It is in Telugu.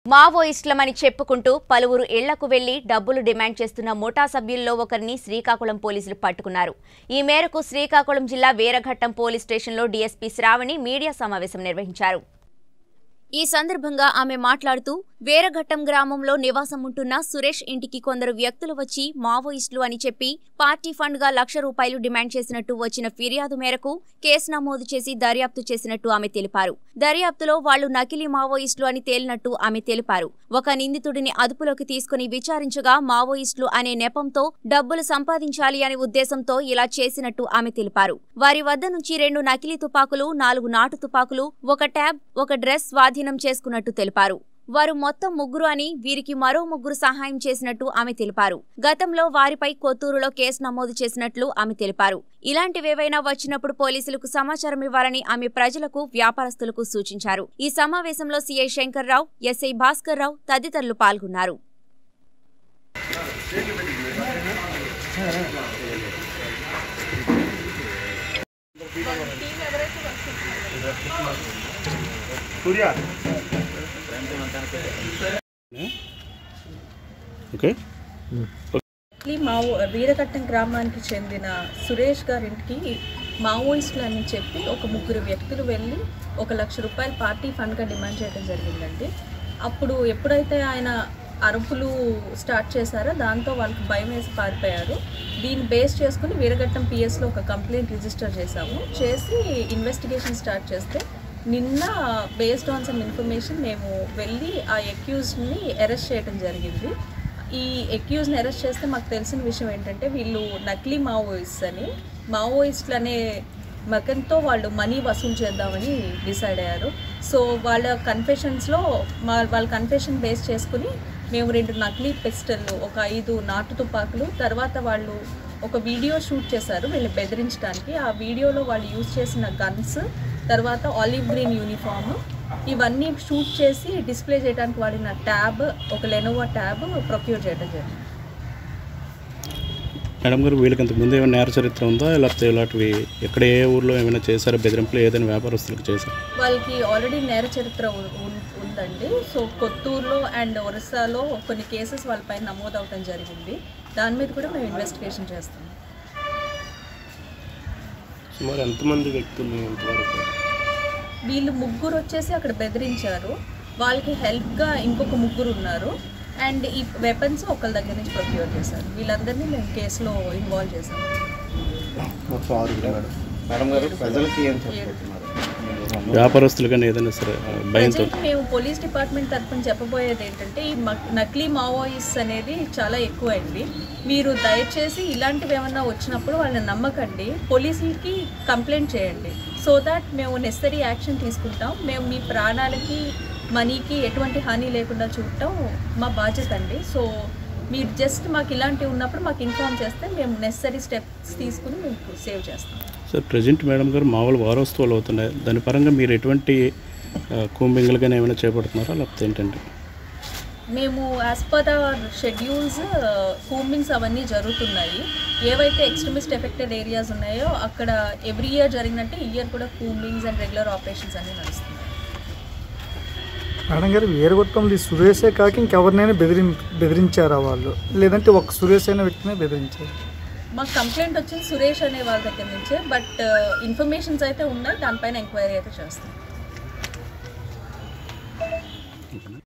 మావోయిస్టులమని చెప్పుకుంటూ పలువురు ఇళ్లకు వెళ్లి డబ్బులు డిమాండ్ చేస్తున్న ముఠా సభ్యుల్లో ఒకరిని శ్రీకాకుళం పోలీసులు పట్టుకున్నారు ఈ మేరకు శ్రీకాకుళం జిల్లా వీరఘట్టం పోలీస్ స్టేషన్లో డీఎస్పీ శ్రావణి మీడియా సమావేశం నిర్వహించారు ఈ సందర్భంగా ఆమె మాట్లాడుతూ వేరఘట్టం గ్రామంలో నివాసం ఉంటున్న సురేష్ ఇంటికి కొందరు వ్యక్తులు వచ్చి మావోయిస్టులు అని చెప్పి పార్టీ ఫండ్ గా లక్ష రూపాయలు డిమాండ్ చేసినట్టు వచ్చిన ఫిర్యాదు మేరకు కేసు నమోదు చేసి దర్యాప్తు చేసినట్టు ఆమె తెలిపారు దర్యాప్తులో వాళ్లు నకిలీ మావోయిస్టులు అని తేలినట్టు ఆమె తెలిపారు ఒక నిందితుడిని అదుపులోకి తీసుకుని విచారించగా మావోయిస్టులు అనే నెపంతో డబ్బులు సంపాదించాలి అనే ఉద్దేశంతో ఇలా చేసినట్టు ఆమె తెలిపారు వారి వద్ద నుంచి రెండు నకిలీ తుపాకులు నాలుగు నాటు తుపాకులు ఒక ట్యాబ్ ఒక డ్రెస్ స్వాధీనం చేసుకున్నట్టు తెలిపారు వారు మొత్తం ముగ్గురు అని వీరికి మరో ముగ్గురు సహాయం చేసినట్టు ఆమె తెలిపారు గతంలో వారిపై కొత్తూరులో కేసు నమోదు చేసినట్లు ఆమె తెలిపారు ఇలాంటివేవైనా వచ్చినప్పుడు పోలీసులకు సమాచారం ఇవ్వాలని ఆమె ప్రజలకు వ్యాపారస్తులకు సూచించారు ఈ సమావేశంలో సీఐ శంకర్రావు ఎస్ఐ భాస్కర్ రావు తదితరులు పాల్గొన్నారు ఓకే ఈ మావో వీరఘట్టం గ్రామానికి చెందిన సురేష్ గారింటికి మావోయిస్టులు అని చెప్పి ఒక ముగ్గురు వ్యక్తులు వెళ్ళి ఒక లక్ష రూపాయలు పార్టీ ఫండ్గా డిమాండ్ చేయడం జరిగిందండి అప్పుడు ఎప్పుడైతే ఆయన అరుపులు స్టార్ట్ చేశారో దాంతో వాళ్ళకి భయం వేసి పారిపోయారు దీన్ని బేస్ చేసుకుని వీరఘట్టం పిఎస్లో ఒక కంప్లైంట్ రిజిస్టర్ చేశాము చేసి ఇన్వెస్టిగేషన్ స్టార్ట్ చేస్తే నిన్న బేస్డ్ ఆన్ సమ్ ఇన్ఫర్మేషన్ మేము వెళ్ళి ఆ అక్యూజ్ని అరెస్ట్ చేయడం జరిగింది ఈ ఎక్యూజ్ని అరెస్ట్ చేస్తే మాకు తెలిసిన విషయం ఏంటంటే వీళ్ళు నకిలీ మావోయిస్ట్ అని మావోయిస్టులు అనే మకంతో వాళ్ళు మనీ వసూలు చేద్దామని డిసైడ్ అయ్యారు సో వాళ్ళ కన్ఫెషన్స్లో మా వాళ్ళ కన్ఫెషన్ బేస్ చేసుకుని మేము రెండు నకిలీ పిస్టల్లు ఒక ఐదు నాటు తుపాకులు తర్వాత వాళ్ళు ఒక వీడియో షూట్ చేశారు వీళ్ళని బెదిరించడానికి ఆ వీడియోలో వాళ్ళు యూజ్ చేసిన గన్స్ తర్వాత ఆలివ్ గ్రీన్ యూనిఫామ్ ఇవన్నీ షూట్ చేసి డిస్ప్లే చేయడానికి వాడిన ట్యాబ్ ఒక లెనోవా ట్యాబ్ ప్రొక్యూర్ చేయడం జరిగింది మేడం గారు వీళ్ళకి ఇంతకు ముందు ఏమైనా నేర చరిత్ర ఉందా లేకపోతే ఇలాంటివి ఎక్కడ ఏ ఊర్లో ఏమైనా చేశారా బెదిరింపులు ఏదైనా వ్యాపారస్తులకు చేశారు వాళ్ళకి ఆల్రెడీ నేర చరిత్ర ఉ- ఉన్- ఉందండి సో కొత్తూరులో అండ్ ఒరిస్సాలో కొన్ని కేసెస్ వాళ్ళపైన నమోదు అవడం జరిగింది దాని మీద కూడా మేము ఇన్వెస్టిగేషన్ చేస్తాం సుమారు ఎంతమంది వ్యక్తులు ఇంతవరకు వీళ్ళు ముగ్గురు వచ్చేసి అక్కడ బెదిరించారు వాళ్ళకి హెల్ప్గా ఇంకొక ముగ్గురు ఉన్నారు అండ్ ఈ వెపన్స్ ఒకళ్ళ దగ్గర నుంచి ప్రొక్యూర్ చేశారు వీళ్ళందరినీ మేము కేసులో ఇన్వాల్వ్ చేశాము మేడం గారు ప్రజలకి ఏం చెప్పబోతున్నారు వ్యాపారస్తులు కానీ ఏదైనా సరే భయంతో ప్రజెంట్ మేము పోలీస్ డిపార్ట్మెంట్ తరఫున చెప్పబోయేది ఏంటంటే ఈ మక్- నకిలీ మావోయిస్ట్ అనేది చాలా ఎక్కువైంది మీరు దయచేసి ఇలాంటివి ఏమన్నా వచ్చినప్పుడు వాళ్ళని నమ్మకండి పోలీసులకి కంప్లైంట్ చేయండి సో దాట్ మేము నెసరీ యాక్షన్ తీసుకుంటాం మేము మీ ప్రాణాలకి మనీకి ఎటువంటి హాని లేకుండా చూడటం మా బాధ్యత అండి సో మీరు జస్ట్ మాకు ఇలాంటివి ఉన్నప్పుడు మాకు ఇన్ఫామ్ చేస్తే మేము నెసరీ స్టెప్స్ తీసుకుని మీకు సేవ్ చేస్తాం సార్ ప్రజెంట్ మేడం గారు మామూలు వారోత్సవాలు అవుతున్నాయి దాని పరంగా మీరు ఎటువంటి కూంబింగ్లు కానీ ఏమైనా చేపడుతున్నారా లేకపోతే ఏంటంటే మేము as per our schedules combings అవన్నీ జరుగుతున్నాయి ఏవైతే ఎక్స్ట్రీమిస్ట్ ఎఫెక్టెడ్ ఏరియాస్ ఉన్నాయో అక్కడ ఎవ్రీ ఇయర్ జరిగినట్టే ఈ ఇయర్ కూడా కూంబింగ్స్ అండ్ రెగ్యులర్ ఆపరేషన్స్ అన్నీ నడుస్తున్నాయి మేడం గారు వీరగొట్టంలో ఈ సురేషే కాక ఇంకెవరినైనా బెదిరి బెదిరించారా వాళ్ళు లేదంటే ఒక సురేష్ అయిన వ్యక్తినే బెదిరించారు మాకు కంప్లైంట్ వచ్చింది సురేష్ అనే వాళ్ళ దగ్గర నుంచే బట్ ఇన్ఫర్మేషన్స్ అయితే ఉన్నాయి దానిపైన ఎంక్వైరీ అయితే చేస్తాం